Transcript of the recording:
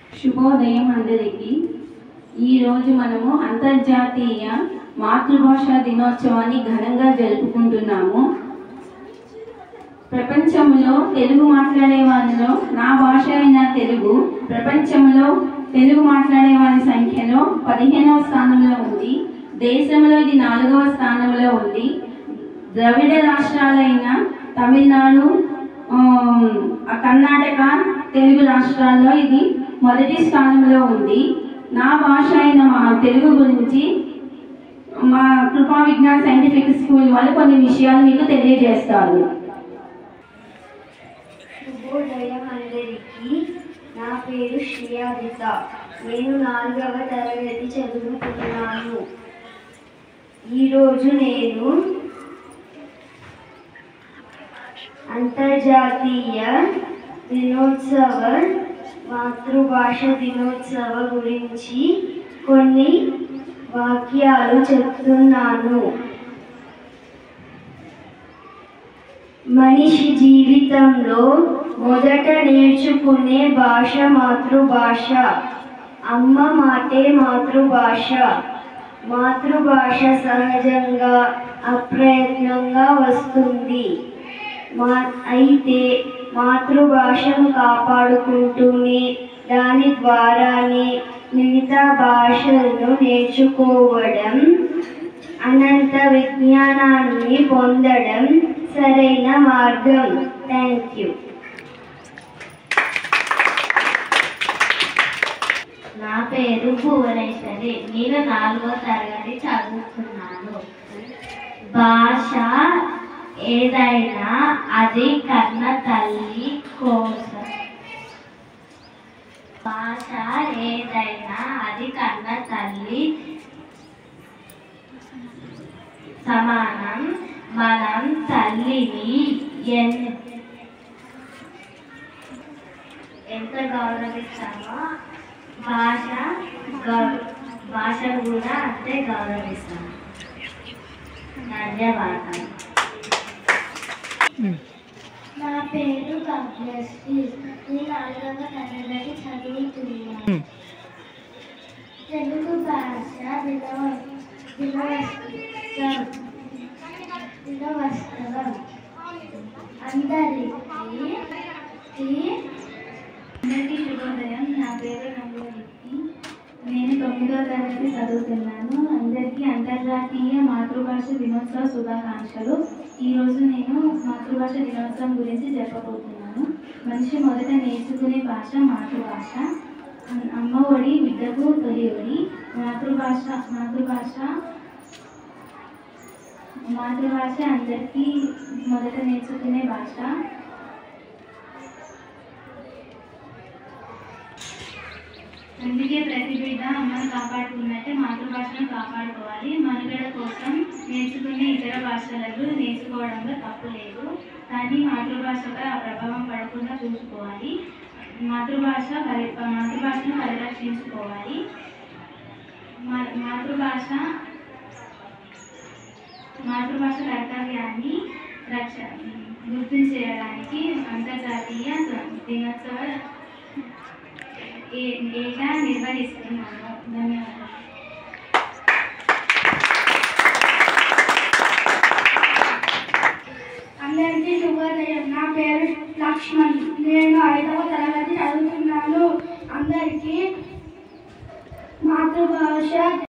శుభోదయం అందరికీ ఈరోజు మనము అంతర్జాతీయ మాతృభాష దినోత్సవాన్ని ఘనంగా జరుపుకుంటున్నాము ప్రపంచంలో తెలుగు మాట్లాడే వారిలో నా భాష అయిన తెలుగు ప్రపంచంలో తెలుగు మాట్లాడే వారి సంఖ్యలో పదిహేనవ స్థానంలో ఉంది దేశంలో ఇది నాలుగవ స్థానంలో ఉంది ద్రవిడ రాష్ట్రాలైన తమిళనాడు ఆమ్, ఆ కర్ణాటక తెలుగు రాష్ట్రాల్లో ఇది మొదటి స్థానంలో ఉంది నా భాష అయిన మా తెలుగు గురించి మా కృపా విజ్ఞాన సైంటిఫిక్ స్కూల్ వాళ్ళు కొన్ని విషయాలు మీకు తెలియజేస్తారు శుభోదయం అందరికీ నా పేరు శ్రేయాదిత నేను నాలుగవ తరగతి చదువుతున్నాను ఈరోజు నేను అంతర్జాతీయ దినోత్సవ మాతృభాష దినోత్సవ గురించి కొన్ని వాక్యాలు చెప్తున్నాను మనిషి జీవితంలో మొదట నేర్చుకునే భాష మాతృభాష అమ్మ మాటే మాతృభాష మాతృభాష సహజంగా అప్రయత్నంగా వస్తుంది మా అయితే మాతృభాషను కాపాడుకుంటూనే దాని ద్వారానే మిగతా భాషలను నేర్చుకోవడం అనంత విజ్ఞానాన్ని పొందడం సరైన మార్గం థ్యాంక్ యూ నా పేరు భువనేశ్వరి నేను నాలుగో తరగతి చదువుతున్నాను భాష ఏదైనా అది కన్న తల్లి కోసం భాష ఏదైనా అది కన్న తల్లి సమానం మనం తల్లిని ఎన్ ఎంత గౌరవిస్తామో భాష గౌ- భాషను కూడా అంతే గౌరవిస్తాం ధన్యవాదాలు నా పేరు కావ్యశ్రీ నేను నాలుగవ తరగతి చదువుతున్నాను తెలుగు భాష దినవ దినోత్సవం దినోత్సవం అందరికీ అందరికీ శుభోదయం నా పేరు నందరికి నేను తొమ్మిదో తరగతి చదువుతున్నాను అందరికీ అంతర్జాతీయ మాతృభాష దినోత్సవ శుభాకాంక్షలు ఈరోజు నేను మాతృభాష దినోత్సవం గురించి చెప్పబోతున్నాను మనిషి మొదట నేర్చుకునే భాష మాతృభాష అమ్- అమ్మ ఒడి బిడ్డకు తొలి ఒడి మాతృభాష మాతృభాష మాతృభాష అందరికీ మొదట నేర్చుకునే భాష అందుకే ప్రతి బిడ్డ అమ్మను కాపాడుకున్నట్టే మాతృభాషను కాపాడుకోవాలి మనుగడ కోసం నేర్చుకునే ఇతర భాషలకు నేర్చుకోవడంలో తప్పు లేదు కానీ మాతృభాషపై ఆ ప్రభావం పడకుండా చూసుకోవాలి మాతృభాష పరి మాతృభాషను పరిరక్షించుకోవాలి మా- మాతృభాష మాతృభాష కర్తవ్యాన్ని రక్ష గుర్తించేయడానికి అంతర్జాతీయ దినోత్సవ ఏ- ఏటా నిర్వహిస్తున్నాము ధన్యవాదాలు అందరికీ శుభోదయం నా పేరు లక్ష్మణ్ నేను ఐదవ తరగతి చదువుతున్నాను అందరికీ మాతృభాష